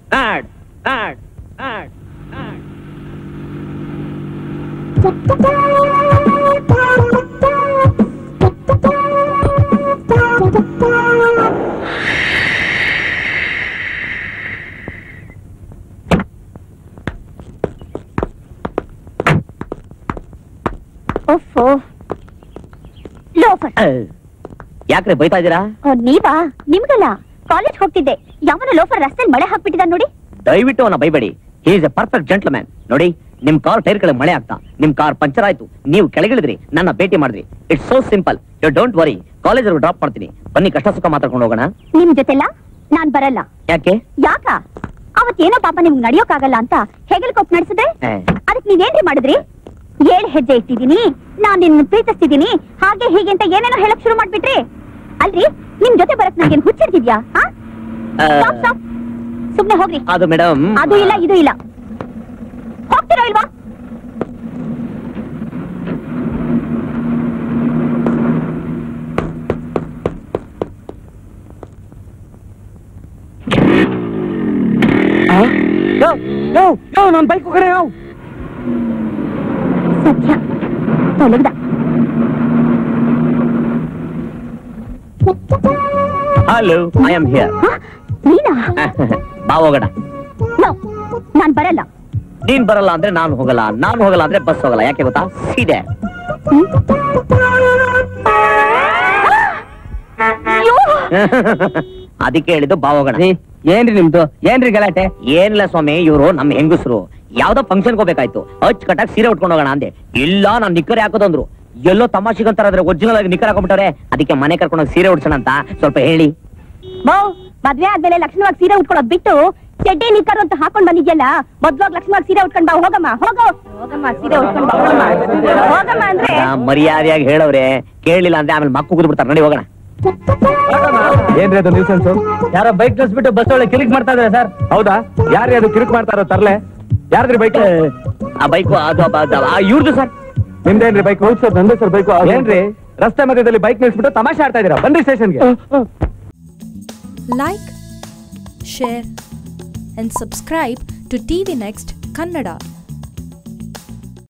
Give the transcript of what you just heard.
Mad mad mad ಓಫೋ loafer ಯಾಕ್ರೆ ಬೈತಾ ಇದ್ದೀರಾ ಓ, ನೀವಾ ನಿಮ್ಗಲ್ಲ ಕಾಲೇಜ್ ಹೋಗ್ತಿದ್ದೆ ಯಾವನ ಲೋಫರ್ ರಸ್ತೆಲ್ ಮಳೆ ಹಾಕ್ಬಿಟ್ಟಿದ ನೋಡಿ ದಯವಿಟ್ಟು ಅವನ ಬೈಬೇಡಿ he is a perfect gentleman ನೋಡಿ ನಿಮ್ ಕಾರ್ ಟೈರ್ ಕೆಳಗೆ ಮಳೆ ಆಗ್ತಾ ನಿಮ್ ಕಾರ್ ಪಂಚರ್ ಆಯ್ತು ನೀವು ಕೆಳಗಿಳಿದ್ರಿ ನನ್ನ ಭೇಟಿ ಮಾಡಿದ್ರಿ it's so simple you don't worry college drop ಮಾಡ್ತೀನಿ ಬನ್ನಿ ಕಷ್ಟ ಸುಖ ಮಾತಾಡ್ಕೊಂಡು ಹೋಗೋಣ ನಿಮ್ ಜೊತೆಲ್ಲ ನಾನ್ ಬರಲ್ಲ ಯಾಕೆ ಯಾಕ ಅವತ್ ಏನೋ ಪಾಪ ನಿಮ್ಗ್ ನಡಿಯೋಕ್ಕಾಗಲ್ಲ ಅಂತ ಹೆಗಲ್ ಕೊಪ್ ನಡೆಸಿದ್ರೆ ಏ, ಅದಕ್ ನೀವೇನ್ರಿ ಮಾಡಿದ್ರಿ ಏಳ್ ಹೆಜ್ಜೆ ಇಟ್ಟಿದೀನಿ ನಾನ್ ನಿನ್ನ ಪ್ರೀತಿಸ್ತಿದೀನಿ ಹಾಗೆ ಹೀಗೆ ಅಂತ ಏನೇನೋ ಹೇಳಕ್ ಶುರು ಮಾಡ್ಬಿಟ್ರಿ ಅಲ್ರಿ ನಿಮ್ ಜೊತೆ ಬರಕ್ ನಂಗೇನ್ ಹುಚ್ಚಿಡ್ತಿದ್ಯಾ ಹಾ ಆ, ಸ್ಟಾಪ್ ಸ್ಟಾಪ್ ಸುಮ್ನೆ ಹೋಗ್ರಿ ಅದು ಮೇಡಮ್ ಅದು ಇಲ್ಲ ಇದು ಇಲ್ಲ ಹೋಗ್ತಿರೋ ಇಲ್ವಾ ನನ್ ಬೈಕ್ ಹೋಗ್ರೆ ಸದ್ಯ ತೊಲಗ್ದ ಹಲೋ ಐ ಆಮ್ ಹಿಯರ್ ಹ? ನೀನಾ ಬಾ ಹೋಗೋಣ ನೋ ನಾನ್ ಬರಲ್ಲ ನೀನ್ ಬರಲ್ಲ ಅಂದ್ರೆ ನಾನು ಹೋಗಲ್ಲ ನಾನು ಹೋಗಲ್ಲ ಅಂದ್ರೆ ಬಸ್ ಹೋಗಲ್ಲ ಯಾಕೆ ಗೊತ್ತಾ ಸೀದೆ ಹ್ಮ್? ಅಯ್ಯೋ! ಅದಕ್ಕೆ ಹೇಳಿದ್ದು ಬಾ ಹೋಗೋಣ ಏನ್ರಿ ನಿಮ್ದು ಏನ್ರಿ ಗಲಾಟೆ ಏನಿಲ್ಲ ಸ್ವಾಮಿ ಇವರು ನಮ್ಮ ಹೆಂಗಸರು ಯಾವ್ದೋ ಫಂಕ್ಷನ್ ಹೋಗ್ಬೇಕಾಯ್ತು ಅಚ್ ಕಟ್ಟಾಗಿ ಸೀರೆ ಉಟ್ಕೊಂಡು ಹೋಗೋಣ ಅಂದೆ ಇಲ್ಲ ನಾನ್ ನಿಕ್ಕರ್ ಹಾಕೋದಂದ್ರು ಎಲ್ಲೋ ತಮಾಷೆಗಂತಾರ ಆದ್ರೆ ಒರಿಜಿನಲ್ ಆಗಿ ನಿಕ್ಕರ್ ಹಾಕೊಂಡ್ಬಿಟ್ಟವ್ರೆ ಅದಕ್ಕೆ ಮನೆ ಕರ್ಕೊಂಡೋಗಿ ಸೀರೆ ಉಡ್ಸೋಣ ಅಂತ ಸ್ವಲ್ಪ ಹೇಳಿ ಬೋ ಮದ್ವೆ ಆದ್ಮೇಲೆ ಲಕ್ಷ್ಮಣವಾಗಿ ಸೀರೆ ಉಟ್ಕೊಳ್ಳೋದ್ ಬಿಟ್ಟು ಚಡ್ಡಿ ನಿಕ್ಕರು ಅಂತ ಹಾಕೊಂಡ್ ಬಂದಿದ್ಯಲ್ಲ ಮೊದ್ಲೋಗ್ ಲಕ್ಷ್ಮಣವಾಗಿ ಸೀರೆ ಉಟ್ಕೊಂಡ್ ಬಾ ಹೋಗಮ್ಮ ಹೋಗೋ ಹೋಗಮ್ಮ ಸೀರೆ ಉಟ್ಕೊಂಡ್ ಬಾ ಹೋಗಮ್ಮ ಹೋಗಮ್ಮ ಅಂದ್ರೆ ಆ, ಮರ್ಯಾದೆಯಾಗಿ ಹೇಳವ್ರೆ ಕೇಳಲಿಲ್ಲ ಅಂದ್ರೆ ಆಮೇಲೆ ಮಕ್ಕು ಕುದ್ದು ಬಿಡ್ತಾರೆ ನಡಿ ಹೋಗೋಣ ಏನ್ರಿ ಅದು ನ್ಯೂಸೆನ್ಸ್ ಯಾರೋ ಬೈಕ್ ಕಳಿಸ್ಬಿಟ್ಟು ಬಸ್ ಒಳಗೆ ಕಿರಿಕ್ ಮಾಡ್ತಾ ಇದಾರೆ ಸರ್ ಹೌದಾ ಯಾರ್ರಿ ಅದು ಕಿರಿಕ್ ಮಾಡ್ತಾ ಇರೋ ತರ್ಲೆ ಯಾರ್ದ್ರಿ ಬೈಕ್ ಆ ಬೈಕು ಅದು ಇವ್ರದ್ದು ಸರ್ ನಿಮ್ದೇನ್ರಿ ಬೈಕ್ ಹೌದು ಸರ್ ನಂದೇ ಸರ್ ಬೈಕ್ ಏನ್ರಿ ರಸ್ತೆ ಮಧ್ಯದಲ್ಲಿ ಬೈಕ್ ನಿಲ್ಸ್ಬಿಟ್ಟು ತಮಾಷೆ ಆಡ್ತಾ ಇದೀರಾ ಬನ್ನಿ ಸ್ಟೇಷನ್ಗೆ like, share, and subscribe to TV Next Kannada.